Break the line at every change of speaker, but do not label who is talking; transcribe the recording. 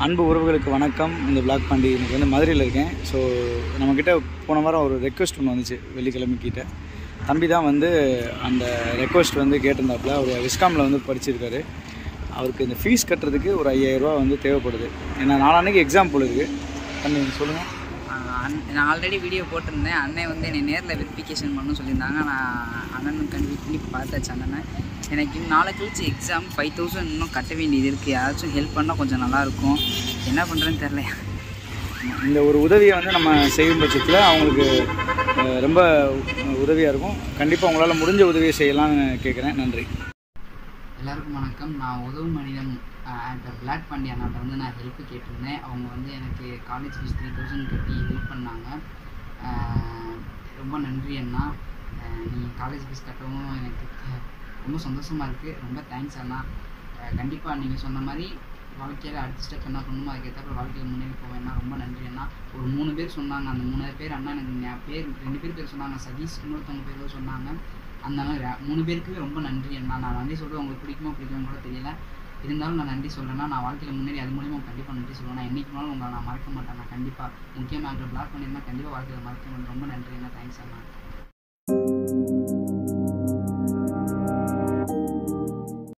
அன்பு உறவுகளுக்கு வணக்கம் இந்த பிளாக் பாண்டி இன்னைக்கு வந்து மதுரையில் இருக்கேன் ஸோ நம்மக்கிட்ட போன வாரம் ஒரு ரெக்வஸ்ட் ஒன்று வந்துச்சு வெள்ளிக்கிழமை கிட்ட தம்பி தான் வந்து அந்த ரெக்வஸ்ட் வந்து கேட்டிருந்தாப்புல அவர் விஸ்காமில் வந்து படிச்சிருக்காரு அவருக்கு இந்த ஃபீஸ் கட்டுறதுக்கு ஒரு 5000 ரூபாய் வந்து தேவைப்படுது ஏன்னா நாளான்னைக்கு எக்ஸாம் போல இருக்குது தம்பி சொல்லுங்கள்
ஆஹ் அண்ண- நான் ஆல்ரெடி வீடியோ போட்டிருந்தேன் அண்ணன் வந்து என்னை நேரில் வெரிஃபிகேஷன் பண்ண சொல்லியிருந்தாங்க நான் அண்ணன் கண்டிப்பாக பண்ணி பார்த்தாச்சு அண்ணனை எனக்கு நாளை கழிச்சு எக்ஸாம் ஃபைவ் தௌசண்ட் இன்னும் கட்ட வேண்டியது இருக்குது யாராச்சும் ஹெல்ப் பண்ணால் கொஞ்சம் நல்லாயிருக்கும் என்ன பண்ணுறேன்னு தெரில
இந்த ஒரு உதவியை வந்து நம்ம செய்யும் பட்சத்தில் அவங்களுக்கு அஹ், ரொம்ப உதவியாக இருக்கும் கண்டிப்பாக உங்களால் முடிஞ்ச உதவியை செய்யலாம்னு கேட்குறேன் நன்றி
எல்லாருக்கும் வணக்கம் நான் உதவும் மனிதன் ஆக்டர் பிளாக் பாண்டி அண்ணாட்ட வந்து நான் ஹெல்ப் கேட்டிருந்தேன் அவங்க வந்து எனக்கு காலேஜ் ஃபீஸ் த்ரீ தௌசண்ட் கட்டி ஹெல்ப் பண்ணாங்க ஆஹ் ரொம்ப நன்றி அண்ணா நீங்கள் காலேஜ் ஃபீஸ் கட்டவும் எனக்கு ரொம்ப சந்தோஷமாக இருக்குது ரொம்ப தேங்க்ஸ் அண்ணா கண்டிப்பாக நீங்கள் சொன்ன மாதிரி வாழ்க்கையில் அடுத்த ஸ்டெப் என்ன பண்ணணுமோ அதுக்கேற்ற வாழ்க்கையில் முன்னேறி போவேன்னா ரொம்ப நன்றி அண்ணா ஒரு மூணு பேர் சொன்னாங்க அந்த மூணு பேர் அண்ணா எனக்கு ஞா- பேர் ரெண்டு பேர் பேர் சொன்னாங்க சதீஷ் இன்னொருத்தவங்க பேர் சொன்னாங்க அந்த மாதிரி ர- மூணு பேருக்குமே ரொம்ப நன்றி அண்ணா நான் நன்றி சொல்கிறது உங்களுக்கு பிடிக்குமோ பிடிக்குமோ கூட தெரியல இருந்தாலும் நான் நன்றி சொல்கிறேன்னா நான் வாழ்க்கையில் முன்னேறி அது மூலியமாக கண்டிப்பாக நன்றி சொல்லுவேன் நான் என்னைக்கு நாளும் உங்களை நான் மறக்க மாட்டேன் நான் கண்டிப்பாக முக்கியமாக பிளாக் பண்ணியிருந்தா கண்டிப்பாக வாழ்க்கையில் மறக்க மாட்டேன் ரொம்ப நன்றி அண்ணா தேங்க்ஸ் அண்ணா